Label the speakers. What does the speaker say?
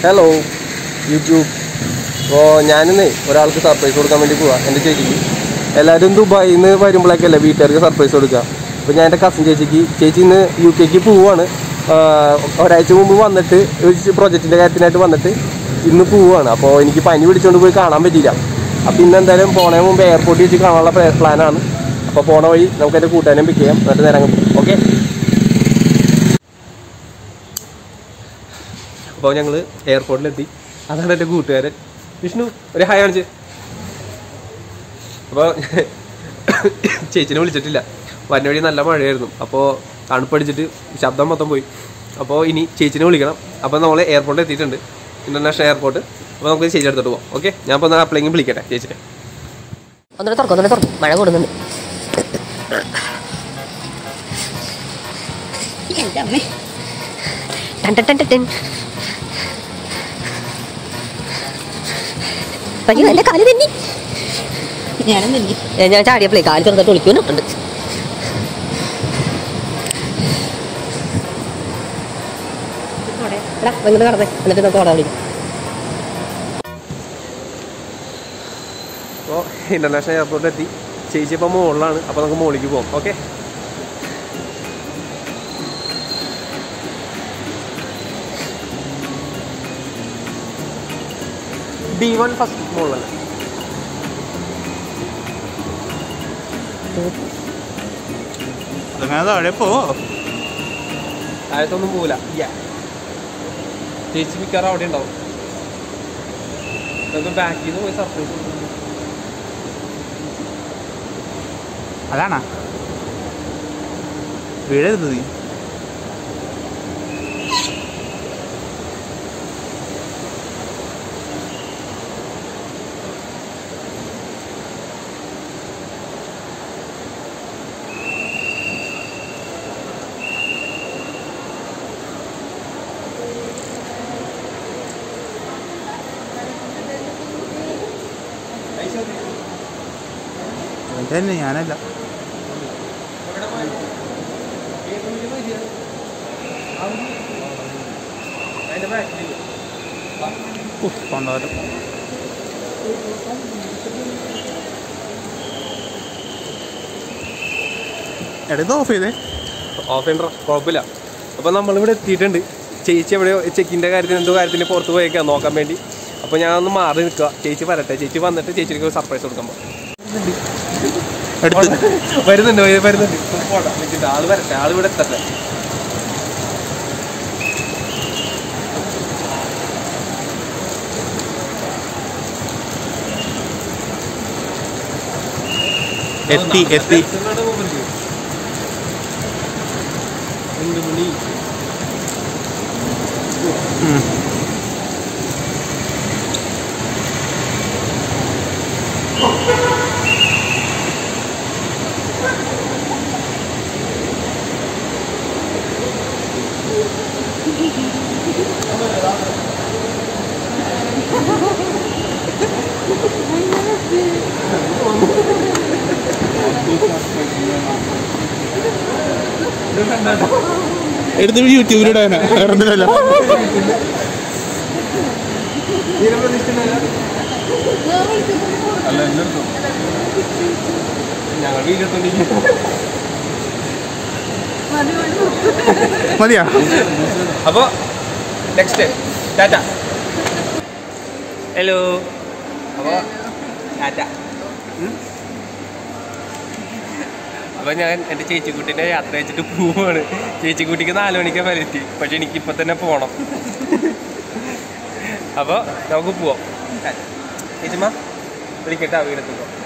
Speaker 1: Hello YouTube അപ്പോൾ ഞാനിന്ന് ഒരാൾക്ക് സർപ്രൈസ് കൊടുക്കാൻ വേണ്ടി പോവാ എൻ്റെ ചേച്ചിക്ക് എല്ലാവരും ദുബായിൽ നിന്ന് വരുമ്പോഴൊക്കെ അല്ലേ വീട്ടുകാർക്ക് സർപ്രൈസ് കൊടുക്കുക അപ്പോൾ ഞാൻ എൻ്റെ കസിൻ ചേച്ചിക്ക് ചേച്ചി ഇന്ന് യു കെക്ക് പോവുകയാണ് ഒരാഴ്ച മുമ്പ് വന്നിട്ട് ഒരു പ്രൊജക്റ്റിൻ്റെ കാര്യത്തിനായിട്ട് വന്നിട്ട് ഇന്ന് പോവുകയാണ് അപ്പോൾ എനിക്ക് പനി പിടിച്ചുകൊണ്ട് പോയി കാണാൻ പറ്റിയില്ല അപ്പോൾ ഇന്ന് എന്തായാലും പോണേ മുമ്പ് എയർപോർട്ടിൽ വെച്ച് കാണാനുള്ള പ്ലാനാണ് അപ്പോൾ പോണ വഴി നമുക്ക് എൻ്റെ കൂട്ടുകാരനെ പിക്ക് ചെയ്യാം എന്നിട്ട് നേരം ഓക്കെ അപ്പോൾ ഞങ്ങൾ എയർപോർട്ടിലെത്തി അതാണ് എൻ്റെ കൂട്ടുകാരൻ വിഷ്ണു ഒരു ഹായ് കാണിച്ച് അപ്പോൾ ചേച്ചിനെ വിളിച്ചിട്ടില്ല വരുന്ന വഴി നല്ല മഴയായിരുന്നു അപ്പോൾ തണുപ്പടിച്ചിട്ട് ശബ്ദം മൊത്തം പോയി അപ്പോൾ ഇനി ചേച്ചിനെ വിളിക്കണം അപ്പോൾ നമ്മൾ എയർപോർട്ടിൽ എത്തിയിട്ടുണ്ട് ഇൻ്റർനാഷണൽ എയർപോർട്ട് അപ്പോൾ നമുക്ക് ചേച്ചി എടുത്തോട്ട് പോകാം ഓക്കെ ഞാൻ അപ്പോൾ അപ്പോഴെങ്കിലും വിളിക്കട്ടെ ചേച്ചിനെ
Speaker 2: ഒന്നുകൂടെ തുറക്കും ഒന്നുകൂടെ തുറക്കും മഴ കൂടുന്നുണ്ട്
Speaker 3: എൻ്റെ അമ്മേ
Speaker 2: ടൻ ടൻ ടൻ ടൻ ടൻ. അയ്യോ എന്റെ കാല് തന്നെ
Speaker 3: ഞാനൊന്നും എനിക്ക്
Speaker 2: ഞാൻ ചാടിയപ്പോഴേ കാല് ചെറുതായിട്ട് ഒളിക്കുന്നുണ്ട് എടാ ഇങ്ങോട്ട് കടന്നേ എന്നിട്ട് നമുക്ക് ഓടാൻ വിളിക്കും
Speaker 1: അപ്പോൾ ഇൻ്റർനാഷണൽ എയർപോർട്ടിൽ എത്തി ചേച്ചി ഇപ്പോൾ മുകളിലാണ് അപ്പോൾ നമുക്ക് മുകളിലേക്ക് പോകാം ഓക്കെ ഡി വൺ ഫസ്റ്റ് മുകളിലല്ലേ
Speaker 4: അതങ്ങനെ താഴെ പോവോ
Speaker 1: താഴത്തൊന്നും പോവില്ല ചേച്ചി മിക്കവാറും അവിടെ ഉണ്ടാവും നമുക്ക് ബാക്കിൽ നിന്ന് പോയി സർപ്രൈസ്
Speaker 4: അതാണാ വീഴരുത് നീ തന്നെ ഞാനല്ല ഉഫ്, കൊണ്ടുവരാം എടാ ഇത് ഓഫ് ചെയ്തേ
Speaker 1: ഓഫ് ചെയ്യണ്ട കുഴപ്പമില്ല അപ്പോൾ നമ്മളിവിടെ എത്തിയിട്ടുണ്ട് ചേച്ചി എവിടെയോ ചെക്കിൻ്റെ കാര്യത്തിന് എന്തോ കാര്യത്തിന് പുറത്ത് പോയേക്കാം നോക്കാൻ വേണ്ടി അപ്പോൾ ഞാൻ ഒന്ന് മാറി നിൽക്കുക ചേച്ചി വരട്ടെ ചേച്ചി വന്നിട്ട് ചേച്ചിക്ക് ഒരു സർപ്രൈസ് കൊടുക്കാൻ പോകും
Speaker 4: എടുത്ത്
Speaker 1: വരുന്നുണ്ട് വരു- വരുന്നുണ്ട് പോടാ, നിൽക്കട്ടെ. ആള് വരട്ടെ ആള് ഇവിടെ എത്തട്ടെ
Speaker 4: എത്തി എത്തി
Speaker 1: രണ്ട് മണി
Speaker 4: ഉം. എടുത്തിട്ട് യൂട്യൂബിലിടാനാ വേറെ എന്തിനല്ല
Speaker 1: ഞങ്ങൾ വീഡിയോ
Speaker 4: മതിയാ
Speaker 1: അപ്പോൾ നെക്സ്റ്റ് ടാറ്റ ഹലോ അപ്പോൾ ടാറ്റ അപ്പോൾ ഞാൻ എൻ്റെ ചേച്ചിക്കുട്ടീനെ യാത്ര വെച്ചിട്ട് പോവാണ് ചേച്ചിക്കുട്ടിക്ക് നാല് മണിക്ക് വരെത്തി പക്ഷെ എനിക്കിപ്പോൾ തന്നെ പോകണം അപ്പോൾ നമുക്ക് പോവാം ചേച്ചിമ്മ വിളിക്കട്ടെ വീടെത്തുമ്പോൾ